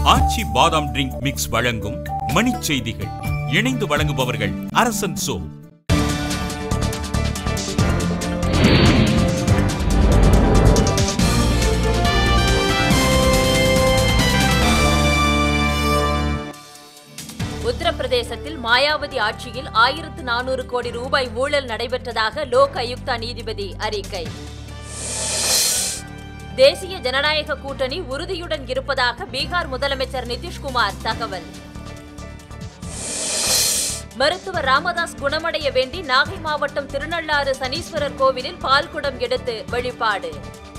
ஆச்சி பாதாம் drink mix வழங்கும் மணிச் செய்திகள் இணைந்து வழங்குபவர்கள் அரசன் சோ உத்தரப்பிரதேசத்தில் மாயாவதி ஆட்சியில் ஆயிரத்து நானூறு கோடி ரூபாய் ஊழல் நடைபெற்றதாக லோக் ஆயுக்தா நீதிபதி அறிக்கை தேசிய ஜனநாயக கூட்டணி உறுதியுடன் இருப்பதாக பீகார் முதலமைச்சர் நிதிஷ்குமார் தகவல் மருத்துவர் ராமதாஸ் குணமடைய வேண்டி நாகை மாவட்டம் திருநள்ளாறு சனீஸ்வரர் கோவிலில் பால்குடம் எடுத்து வழிபாடு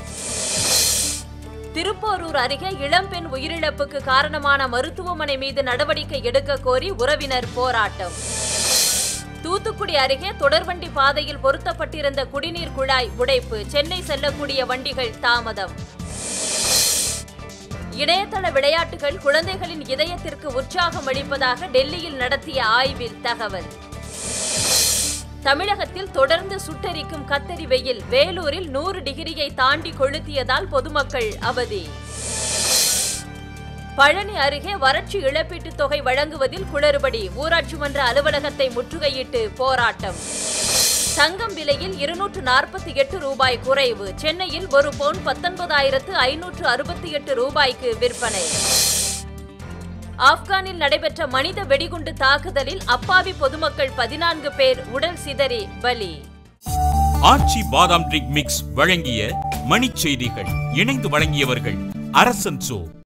திருப்போரூர் அருகே இளம்பெண் உயிரிழப்புக்கு காரணமான மருத்துவமனை மீது நடவடிக்கை எடுக்க கோரி உறவினர் போராட்டம் தூத்துக்குடி அருகே தொடர்வண்டி பாதையில் பொருத்தப்பட்டிருந்த குடிநீர் குழாய் உடைப்பு சென்னை செல்லக்கூடிய வண்டிகள் தாமதம் இணையதள விளையாட்டுகள் குழந்தைகளின் இதயத்திற்கு உற்சாகம் அளிப்பதாக டெல்லியில் நடத்திய ஆய்வில் தகவல் தமிழகத்தில் தொடர்ந்து சுட்டெரிக்கும் கத்தரி வெயில் வேலூரில் நூறு டிகிரியை தாண்டி கொளுத்தியதால் பொதுமக்கள் அவதி பழனி அருகே வறட்சி இழப்பீட்டுத் தொகை வழங்குவதில் குளறுபடி ஊராட்சி மன்ற அலுவலகத்தை முற்றுகையிட்டு போராட்டம் தங்கம் விலையில் இருநூற்று நாற்பத்தி எட்டு ரூபாய் குறைவு சென்னையில் ஒரு பவுன் பத்தொன்பதாயிரத்து ஐநூற்று அறுபத்தி எட்டு ரூபாய்க்கு விற்பனை ஆப்கானில் நடைபெற்ற மனித வெடிகுண்டு தாக்குதலில் அப்பாவி பொதுமக்கள் பதினான்கு பேர் உடல் சிதறி பலி ஆச்சி பாதாம் ட்ரிங்க் மிக்ஸ் வழங்கிய மணிச் செய்திகள் இணைந்து வழங்கியவர்கள் அரசன் சோ